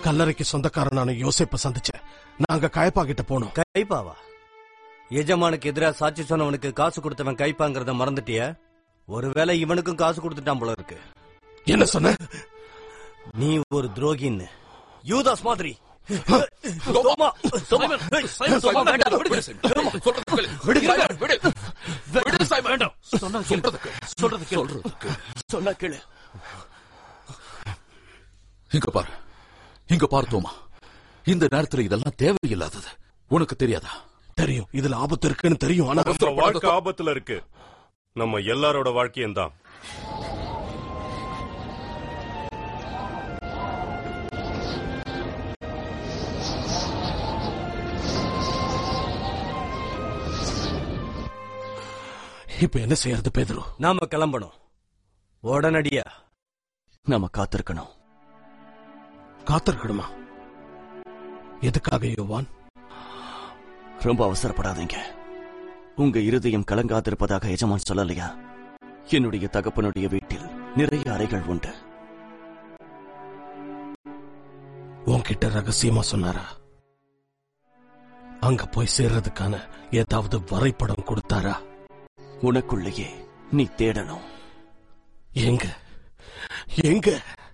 கல்லறைக்கு சொந்தக்காரனான யோசேப்ப சந்திச்சேன் நாங்க காயப்பா கிட்ட போனோம் கைப்பாவா எஜமானுக்கு எதிரா சாட்சி சொன்னவனுக்கு காசு கொடுத்தவன் கைப்பாங்கிறத மறந்துட்டிய ஒருவேளை இவனுக்கும் காசு கொடுத்துட்டான் போல இருக்கு என்ன சொன்ன நீ ஒரு துரோகின்னு யூதாஸ் மாதிரி தோமா, தோமா, ஏய், தோமா, வேண்டாம், விடுங்க. விடுங்க. வேண்டாம். சொன்னா கேளு. சொல்றது கேளு. சொன்னா கேளு. இங்க பாரு இங்க பாரு தோமா இந்த நேரத்துல இதெல்லாம் தேவையில்லாதது உனக்கு தெரியாதா தெரியும் இதுல ஆபத்து இருக்குன்னு தெரியும் ஆனா நம்ம வாழ்க்கை ஆபத்துல இருக்கு நம்ம எல்லாரோட வாழ்க்கையும் தான் இப்ப என்ன செய்யறது பேதுரு நாம கிளம்பணும் உடனடியா நாம காத்திருக்கணும் காத்திருக்கணுமா எதுக்காக யோவான் ரொம்ப அவசரப்படாதீங்க உங்க இருதயம் கலங்காதிருப்பதாக எஜமான் சொல்லலையா என்னுடைய தகப்பனுடைய வீட்டில் நிறைய அறைகள் உண்டு உன்கிட்ட ரகசியமா சொன்னாரா அங்க போய் சேர்றதுக்கான ஏதாவது வரைபடம் கொடுத்தாரா உனக்குள்ளேயே நீ தேடணும் எங்க எங்க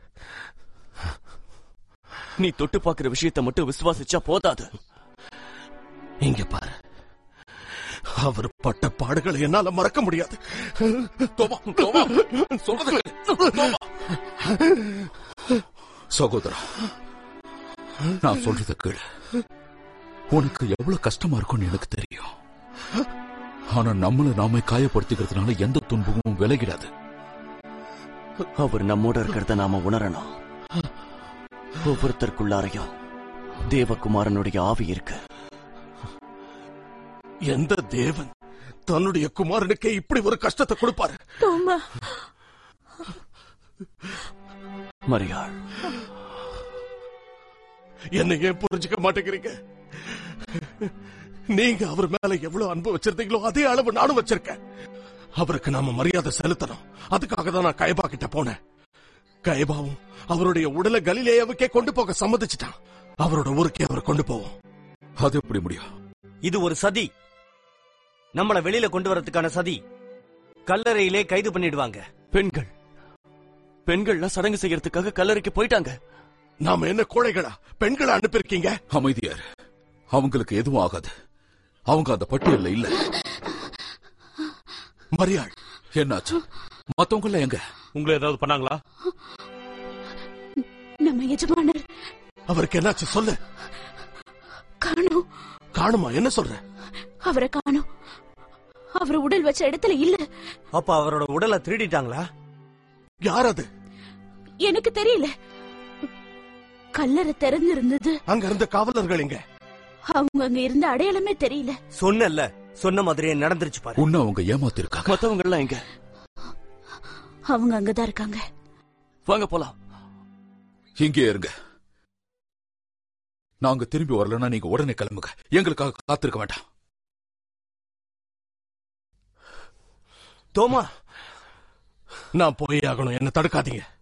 நீ தொட்டு பார்க்கிற விஷயத்தை மட்டும் விசுவாசிச்சா போதாது இங்க பாரு அவர் பட்ட பாடுகளை என்னால மறக்க முடியாது தோமா தோமா சொல்றது கேளு. தோமா. சகோதரா நான் சொல்றத கேளு உனக்கு எவ்வளவு கஷ்டமா இருக்கும்னு எனக்கு தெரியும் ஆனா நம்மள நாமே காயப்படுத்திக்கிறதுனால எந்த துன்பமும் விலகிடாது அவர் நம்மோட இருக்கிறத நாம உணரணும் ஒவ்வொருத்தருக்குள்ளாரையும் தேவகுமாரனுடைய ஆவி இருக்கு எந்த தேவன் தன்னுடைய குமாரனுக்கே இப்படி ஒரு கஷ்டத்தை கொடுப்பாரு தோமா மரியாள் என்ன ஏன் புரிஞ்சுக்க மாட்டேங்கிறீங்க நீங்க அவர் மேல எவ்வளவு அன்பு வச்சிருந்தீங்களோ அதே அளவு நானும் வச்சிருக்கேன் அவருக்கு நாம மரியாதை செலுத்தணும் அதுக்காக தான் நான் கயபா கிட்ட போனேன் கயபாவும் அவருடைய உடலை கலிலேயாவுக்கே கொண்டு போக சம்மதிச்சிட்டான் அவரோட ஊருக்கே அவர் கொண்டு போவோம் அது எப்படி முடியும் இது ஒரு சதி நம்மள வெளியில கொண்டு வரதுக்கான சதி கல்லறையிலே கைது பண்ணிடுவாங்க பெண்கள் பெண்கள்லாம் சடங்கு செய்யறதுக்காக கல்லறைக்கு போயிட்டாங்க நாம என்ன கோழைகளா பெண்களை அனுப்பியிருக்கீங்க அமைதியார் அவங்களுக்கு எதுவும் ஆகாது அவங்க அந்த பட்டியல்ல இல்ல மரியாள் என்னாச்சு மத்தவங்கள எங்க உங்களை ஏதாவது பண்ணாங்களா நம்ம எஜமானர் அவருக்கு என்னாச்சு சொல்லு காணோம் காணுமா என்ன சொல்ற அவரை காணோம் அவர் உடல் வச்ச இடத்துல இல்ல அப்ப அவரோட உடலை திருடிட்டாங்களா யார் அது எனக்கு தெரியல கல்லறை திறந்து இருந்தது அங்க இருந்த காவலர்கள் எங்க அவங்க அங்க இருந்த அடையாளமே தெரியல சொன்னல சொன்ன மாதிரியே நடந்துருச்சு பாரு உன்ன அவங்க ஏமாத்திருக்காங்க மத்தவங்க எல்லாம் எங்க அவங்க அங்கதான் இருக்காங்க வாங்க போலாம் இங்கே இருங்க நாங்க திரும்பி வரலன்னா நீங்க உடனே கிளம்புங்க எங்களுக்காக காத்திருக்க வேண்டாம் தோமா நான் போய் ஆகணும் என்ன தடுக்காதீங்க